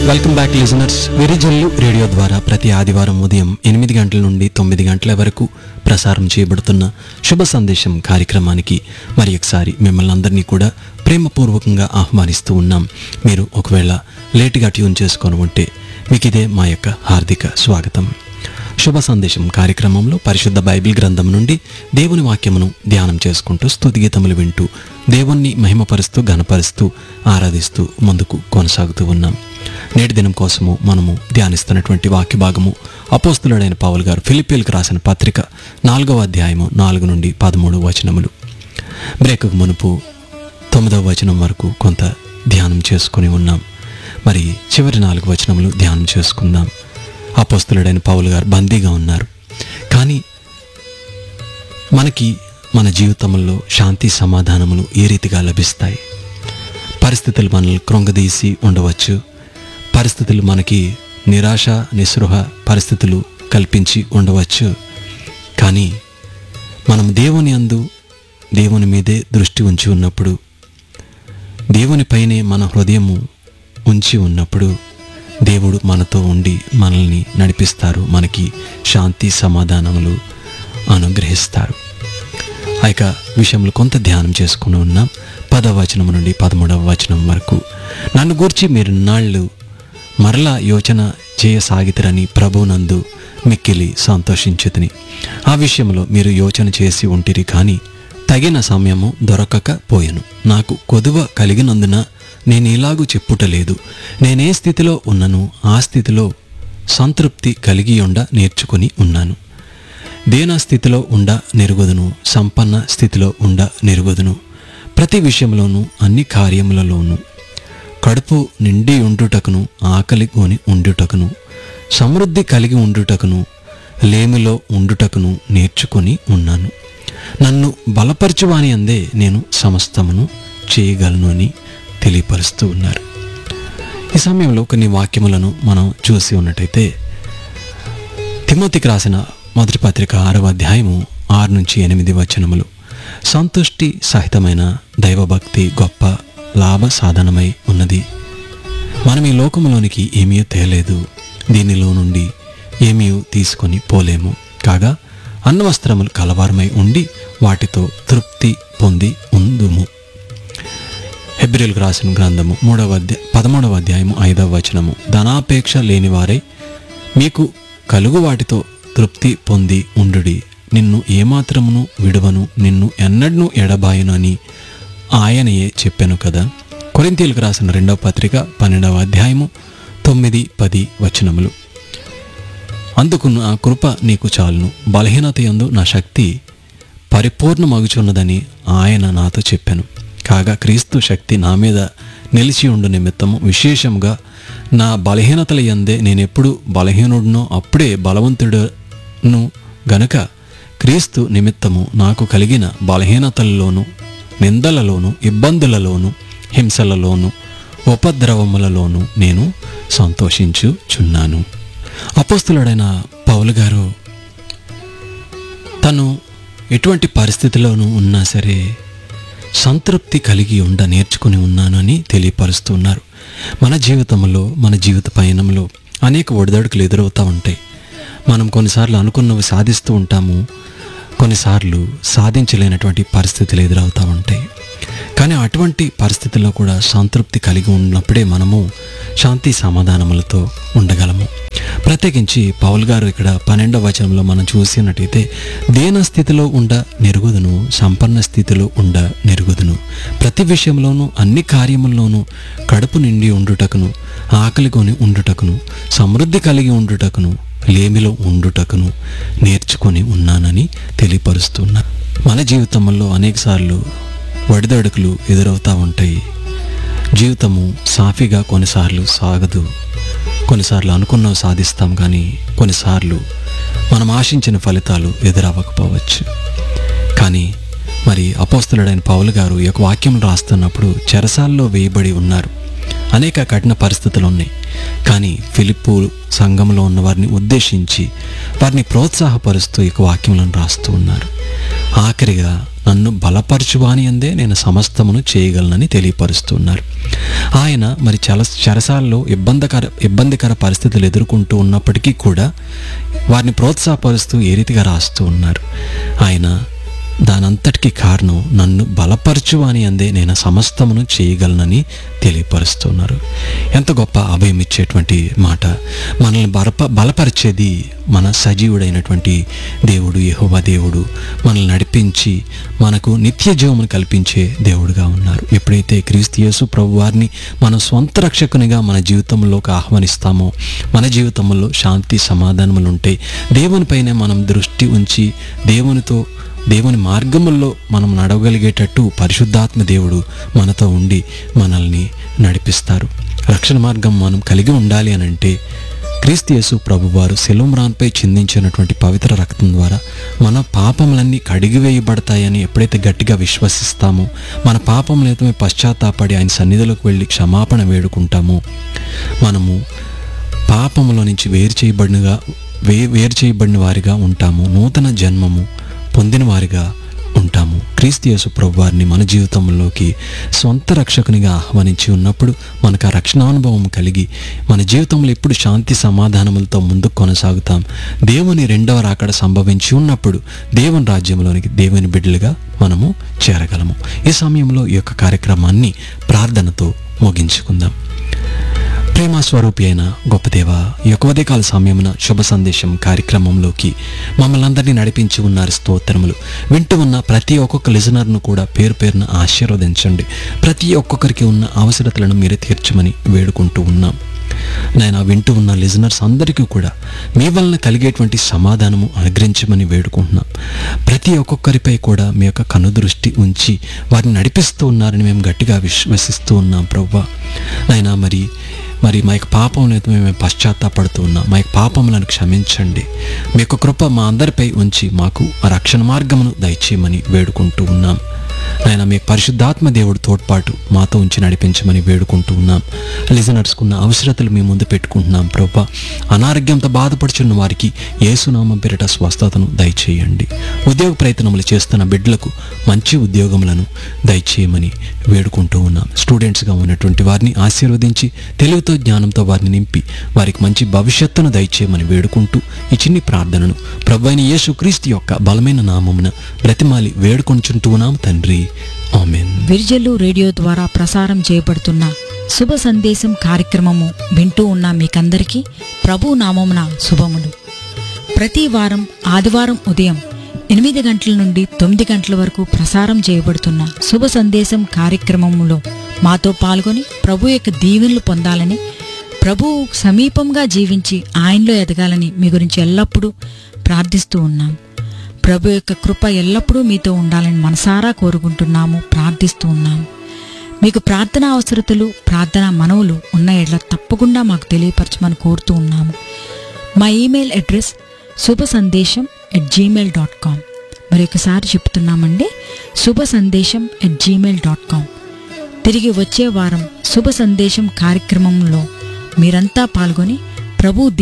welcome back listeners వెరిజల్లు radio ద్వారా ప్రతి ఆదివారం ఉదయం ఎనిమిది గంటల నుండి తొమ్మిది గంటల వరకు ప్రసారం చేయబడుతున్న శుభ సందేశం కార్యక్రమానికి మరి ఒకసారి మిమ్మల్ని అందరినీ కూడా ప్రేమపూర్వకంగా ఆహ్వానిస్తూ ఉన్నాం మీరు ఒకవేళ లేటుగా ట్యూన్ చేసుకొని ఉంటే మీకు ఇదే మా యొక్క హార్దిక స్వాగతం శుభ సందేశం కార్యక్రమంలో పరిశుద్ధ బైబిల్ గ్రంథం నుండి దేవుని వాక్యమును ధ్యానం చేసుకుంటూ స్తుతిగీతములు వింటూ దేవుణ్ణి మహిమపరుస్తూ గణపరుస్తూ ఆరాధిస్తూ ముందుకు కొనసాగుతూ ఉన్నాం నేటి దినం కోసము మనము ధ్యానిస్తున్నటువంటి వాక్య భాగము అపోస్తులుడైన పౌల్ గారు ఫిలిపియల్కి రాసిన పత్రిక నాలుగవ అధ్యాయము నాలుగు నుండి పదమూడు వచనములు బ్రేకుకు మునుపు తొమ్మిదవ వచనం వరకు కొంత ధ్యానం చేసుకుని ఉన్నాం మరి చివరి నాలుగు వచనములు ధ్యానం చేసుకుందాం అపోస్తులుడైన పౌలు గారు బందీగా ఉన్నారు కానీ మనకి మన జీవితంలో శాంతి సమాధానములు ఏ రీతిగా లభిస్తాయి పరిస్థితులు మనల్ని కృంగదీసి ఉండవచ్చు పరిస్థితులు మనకి నిరాశ నిస్పృహ పరిస్థితులు కల్పించి ఉండవచ్చు కానీ మనం దేవుని అందు దేవుని మీదే దృష్టి ఉంచి ఉన్నప్పుడు దేవునిపైనే మన హృదయము ఉంచి ఉన్నప్పుడు దేవుడు మనతో ఉండి మనల్ని నడిపిస్తారు మనకి శాంతి సమాధానములు అనుగ్రహిస్తారు ఆ యొక్క విషయంలో కొంత ధ్యానం చేసుకుని ఉన్నాం పదవ వచనం నుండి పదమూడవ వచనం వరకు నన్ను గూర్చి మీరు నాళ్ళు మరలా యోచన చేయసాగితరని ప్రభునందు మిక్కిలి సంతోషించుతిని ఆ విషయంలో మీరు యోచన చేసి ఉంటిరి కానీ తగిన సమయము దొరకక పోయెను నాకు కొదువ కలిగినందున నేను ఇలాగూ చెప్పుటలేదు నేనే స్థితిలో ఉన్నను ఆ స్థితిలో సంతృప్తి కలిగి ఉండ నేర్చుకుని ఉన్నాను దేన స్థితిలో ఉండ నెరుగుదును సంపన్న స్థితిలో ఉండ నెరుగుదును ప్రతి విషయంలోనూ అన్ని కార్యములలోనూ కడుపు నిండి ఉండుటకును ఆకలి కొని ఉండుటకును సమృద్ధి కలిగి ఉండుటకును లేమిలో ఉండుటకును నేర్చుకొని ఉన్నాను నన్ను బలపరచువాని అందే నేను సమస్తమును చేయగలను అని తెలియపరుస్తూ ఉన్నారు ఈ సమయంలో కొన్ని వాక్యములను మనం చూసి ఉన్నట్టయితే తిమోతికి రాసిన మొదటి పత్రిక ఆరవ అధ్యాయము ఆరు నుంచి ఎనిమిది వచనములు సంతుష్టి సహితమైన దైవభక్తి గొప్ప లాభ సాధనమై ఉన్నది మనం ఈ లోకములోనికి ఏమీ తేలేదు దీనిలో నుండి ఏమీ తీసుకొని పోలేము కాగా అన్నవస్త్రములు కలవారమై ఉండి వాటితో తృప్తి పొంది ఉందుము హెబ్రిల్కు రాసిన గ్రంథము మూడవ అధ్యాయ పదమూడవ అధ్యాయము ఐదవ వచనము ధనాపేక్ష లేనివారై మీకు కలుగు వాటితో తృప్తి పొంది ఉండుడి నిన్ను ఏమాత్రమును విడువను నిన్ను ఎన్నడను ఎడబాయను అని ఆయనయే చెప్పాను కదా కొరింతీలకు రాసిన రెండవ పత్రిక పన్నెండవ అధ్యాయము తొమ్మిది పది వచనములు అందుకు నా కృప నీకు చాలును బలహీనత యందు నా శక్తి పరిపూర్ణమగుచున్నదని ఆయన నాతో చెప్పాను కాగా క్రీస్తు శక్తి నా మీద నిలిచి ఉండు నిమిత్తము విశేషంగా నా బలహీనతల యందే నేనెప్పుడు బలహీనుడునో అప్పుడే బలవంతుడును గనుక క్రీస్తు నిమిత్తము నాకు కలిగిన బలహీనతలలోను నిందలలోను ఇబ్బందులలోను హింసలలోను ఉపద్రవములలోను నేను సంతోషించుచున్నాను అపోస్తులుడైన పౌలు గారు తను ఎటువంటి పరిస్థితిలోనూ ఉన్నా సరే సంతృప్తి కలిగి ఉండ నేర్చుకుని ఉన్నానని తెలియపరుస్తున్నారు మన జీవితంలో మన జీవిత పయనంలో అనేక ఒడిదడుకులు ఎదురవుతూ ఉంటాయి మనం కొన్నిసార్లు అనుకున్నవి సాధిస్తూ ఉంటాము కొన్నిసార్లు సాధించలేనటువంటి పరిస్థితులు ఎదురవుతూ ఉంటాయి కానీ అటువంటి పరిస్థితుల్లో కూడా సంతృప్తి కలిగి ఉన్నప్పుడే మనము శాంతి సమాధానములతో ఉండగలము ప్రత్యేకించి పౌల్ గారు ఇక్కడ పన్నెండవ వచనంలో మనం చూసినట్టయితే దేన స్థితిలో ఉండ నెరుగుదును సంపన్న స్థితిలో ఉండ నెరుగుదును ప్రతి విషయంలోనూ అన్ని కార్యముల్లోనూ కడుపు నిండి ఉండుటకును ఆకలి కొని ఉండుటకును సమృద్ధి కలిగి ఉండుటకును లేమిలో ఉండుటకును నేర్చుకొని ఉన్నానని తెలియపరుస్తున్నా మన జీవితంలో అనేకసార్లు వడిదడుకులు ఎదురవుతూ ఉంటాయి జీవితము సాఫీగా కొన్నిసార్లు సాగదు కొన్నిసార్లు అనుకున్నవి సాధిస్తాం కానీ కొన్నిసార్లు మనం ఆశించిన ఫలితాలు ఎదురవ్వకపోవచ్చు కానీ మరి అపోస్తులుడైన పౌలు గారు ఈ యొక్క వాక్యం రాస్తున్నప్పుడు చెరసాల్లో వేయబడి ఉన్నారు అనేక కఠిన పరిస్థితులు ఉన్నాయి కానీ ఫిలిప్పు సంఘంలో ఉన్న వారిని ఉద్దేశించి వారిని ప్రోత్సాహపరుస్తూ ఈ యొక్క వాక్యములను రాస్తూ ఉన్నారు ఆఖరిగా నన్ను బలపరచువాని అందే నేను సమస్తమును చేయగలనని తెలియపరుస్తున్నారు ఆయన మరి చల చెరసాల్లో ఇబ్బందికర ఇబ్బందికర పరిస్థితులు ఎదుర్కొంటూ ఉన్నప్పటికీ కూడా వారిని ప్రోత్సాహపరుస్తూ ఏ రీతిగా రాస్తూ ఉన్నారు ఆయన దానంతటికి కారణం నన్ను బలపరచు అని అందే నేను సమస్తమును చేయగలనని తెలియపరుస్తున్నారు ఎంత గొప్ప అభయం ఇచ్చేటువంటి మాట మనల్ని బలప బలపరిచేది మన సజీవుడైనటువంటి దేవుడు యెహోవా దేవుడు మనల్ని నడిపించి మనకు నిత్య జీవమును కల్పించే దేవుడుగా ఉన్నారు ఎప్పుడైతే క్రీస్తు యేసు ప్రభు వారిని మన స్వంత రక్షకునిగా మన జీవితంలోకి ఆహ్వానిస్తామో మన జీవితంలో శాంతి సమాధానములు ఉంటాయి దేవునిపైనే మనం దృష్టి ఉంచి దేవునితో దేవుని మార్గముల్లో మనం నడవగలిగేటట్టు పరిశుద్ధాత్మ దేవుడు మనతో ఉండి మనల్ని నడిపిస్తారు రక్షణ మార్గం మనం కలిగి ఉండాలి అని అంటే క్రీస్తు యేసు ప్రభువారు సెలుమ్రాన్పై చిందించినటువంటి పవిత్ర రక్తం ద్వారా మన పాపములన్నీ కడిగివేయబడతాయని ఎప్పుడైతే గట్టిగా విశ్వసిస్తామో మన పాపములైతే పశ్చాత్తాపడి ఆయన సన్నిధిలోకి వెళ్ళి క్షమాపణ వేడుకుంటామో మనము పాపములో నుంచి వేరు చేయబడినగా వే వేరు చేయబడిన వారిగా ఉంటాము నూతన జన్మము పొందిన వారిగా ఉంటాము క్రీస్తు యేసు ప్రభు వారిని మన జీవితంలోకి సొంత రక్షకునిగా ఆహ్వానించి ఉన్నప్పుడు మనకు ఆ రక్షణానుభవం కలిగి మన జీవితంలో ఎప్పుడు శాంతి సమాధానములతో ముందుకు కొనసాగుతాం దేవుని రెండవ రాకడ సంభవించి ఉన్నప్పుడు దేవుని రాజ్యంలోనికి దేవుని బిడ్డలుగా మనము చేరగలము ఈ సమయంలో ఈ యొక్క కార్యక్రమాన్ని ప్రార్థనతో ముగించుకుందాం ప్రేమ స్వరూపి అయిన గొప్ప దేవ ఈ యొక్క ఉదయకాల సమయమున శుభ సందేశం కార్యక్రమంలోకి మమ్మల్ని అందరినీ నడిపించి ఉన్నారు స్తోత్రములు వింటూ ఉన్న ప్రతి ఒక్కొక్క లిజనర్ను కూడా పేరు పేరున ఆశీర్వదించండి ప్రతి ఒక్కొక్కరికి ఉన్న అవసరతలను మీరే తీర్చమని వేడుకుంటూ ఉన్నాం నేను వింటూ ఉన్న లిజనర్స్ అందరికీ కూడా మీ వలన కలిగేటువంటి సమాధానము అనుగ్రహించమని వేడుకుంటున్నాం ప్రతి ఒక్కొక్కరిపై కూడా మీ యొక్క కనుదృష్టి ఉంచి వారిని నడిపిస్తూ ఉన్నారని మేము గట్టిగా విశ్వసిస్తూ ఉన్నాం ప్రవ్వా నాయన మరి మరి మా యొక్క పాపంలో మేము పశ్చాత్తాపడుతూ ఉన్నాం మా యొక్క పాపములను క్షమించండి మీ యొక్క కృప మా అందరిపై ఉంచి మాకు ఆ రక్షణ మార్గమును దయచేయమని వేడుకుంటూ ఉన్నాం ఆయన మీ పరిశుద్ధాత్మ దేవుడు తోడ్పాటు మాతో ఉంచి నడిపించమని వేడుకుంటూ ఉన్నాం లిజనర్స్కున్న అవసరతలు మీ ముందు పెట్టుకుంటున్నాం ప్రభా అనారోగ్యంతో బాధపడుచున్న వారికి ఏసునామం పేరిట స్వస్థతను దయచేయండి ఉద్యోగ ప్రయత్నములు చేస్తున్న బిడ్డలకు మంచి ఉద్యోగములను దయచేయమని వేడుకుంటూ ఉన్నాం స్టూడెంట్స్గా ఉన్నటువంటి వారిని ఆశీర్వదించి తెలివితో జ్ఞానంతో వారిని నింపి వారికి మంచి భవిష్యత్తును దయచేయమని వేడుకుంటూ ఈ చిన్ని ప్రార్థనను ప్రభు అయిన యేసుక్రీస్తు యొక్క బలమైన నామమున బ్రతిమాలి వేడుకొంచుంటూ ఉన్నాం తండ్రి ఆమెన్ విర్జల్లు రేడియో ద్వారా ప్రసారం చేయబడుతున్న శుభ సందేశం కార్యక్రమము వింటూ ఉన్న మీకందరికీ ప్రభు నామమున శుభములు ప్రతి వారం ఆదివారం ఉదయం ఎనిమిది గంటల నుండి తొమ్మిది గంటల వరకు ప్రసారం చేయబడుతున్న శుభ సందేశం కార్యక్రమములో మాతో పాల్గొని ప్రభు యొక్క దీవెనలు పొందాలని ప్రభు సమీపంగా జీవించి ఆయనలో ఎదగాలని మీ గురించి ఎల్లప్పుడూ ప్రార్థిస్తూ ఉన్నాం ప్రభు యొక్క కృప ఎల్లప్పుడూ మీతో ఉండాలని మనసారా కోరుకుంటున్నాము ప్రార్థిస్తూ ఉన్నాము మీకు ప్రార్థన అవసరతలు ప్రార్థన మనవులు ఉన్న ఎడ్ల తప్పకుండా మాకు తెలియపరచమని కోరుతూ ఉన్నాము మా ఈమెయిల్ అడ్రస్ శుభ సందేశం ఎట్ జీమెయిల్ డాట్ కామ్ మరొకసారి చెప్తున్నామండి శుభ సందేశం ఎట్ జీమెయిల్ డాట్ కామ్ తిరిగి వచ్చే వారం శుభ సందేశం కార్యక్రమంలో మీరంతా పాల్గొని ప్రభు